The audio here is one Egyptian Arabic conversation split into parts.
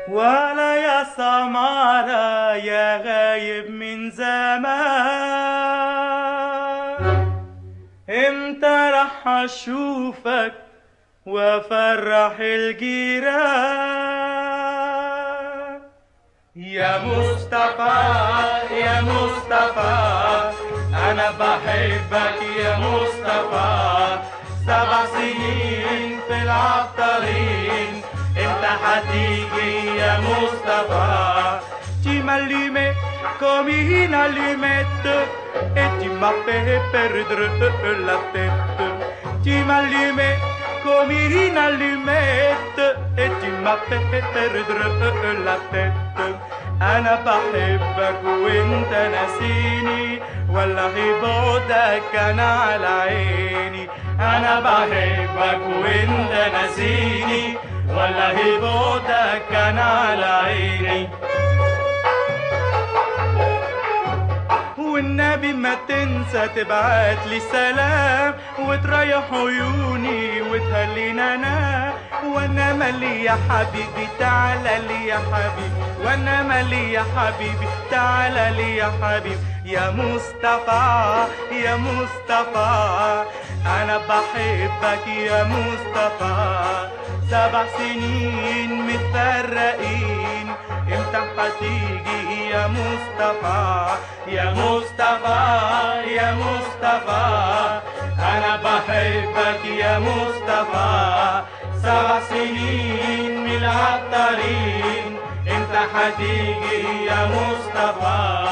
ولا يا سمارة يا غايب من زمان امتى رح اشوفك وافرح الجيران يا مصطفى يا مصطفى انا بحبك يا مصطفى سبع سنين في العطارين انت هتيجي يا مصطفى Tu m'allumes comme une allumette et tu m'as fait perdre la tête. Tu m'allumes comme une allumette et tu m'as fait perdre la tête. أنا بحبك وانت ناسيني والله بعدك أنا على عيني أنا بحبك وانت ناسيني والله بعدك أنا على عيني والنبي ما تنسى تبعت لي سلام وتريح عيوني وتهلينا انا وانا مالي يا حبيبي تعالى لي يا حبيبي وانا مالي يا حبيبي تعالى لي يا حبيبي يا مصطفى يا مصطفى انا بحبك يا مصطفى سبع سنين متفرقين امتى هتيجي يا مصطفى يا مصطفى يا مصطفى انا بحبك يا مصطفى سبع سنين من العطارين انت هتيجي يا مصطفى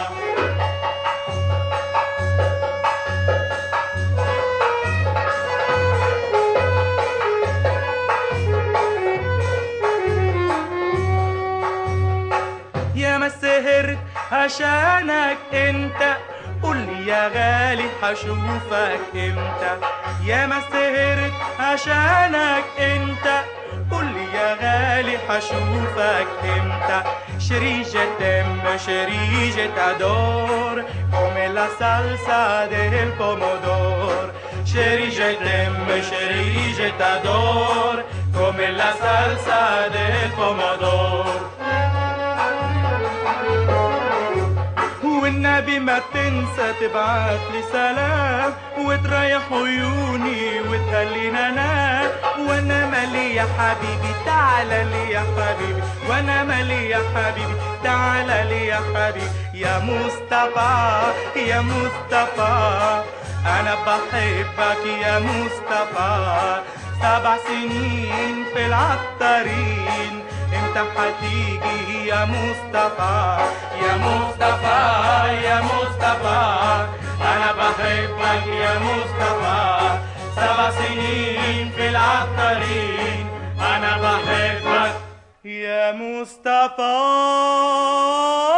يا ما سهرت عشانك انت قول لي يا غالي هشوفك امتى يا ما سهرت عشانك انت قول لي يا غالي هشوفك امتى chérie je t'aime chérie je t'adore comme la salsa del pomodoro chérie je t'aime chérie je t'adore comme la salsa del pomodoro والنبي ما تنسى تبعت لي سلام وتريح عيوني وتهلينا انا وانا مالي يا حبيبي تعالى لي يا حبيبي وانا مالي يا حبيبي تعالى لي يا حبيبي يا مصطفى يا مصطفى انا بحبك يا مصطفى سبع سنين في العطارين انت هتيجي يا مصطفى يا مصطفى يا مصطفى انا بحبك يا مصطفى سبع سنين في العطارين انا بحبك يا مصطفى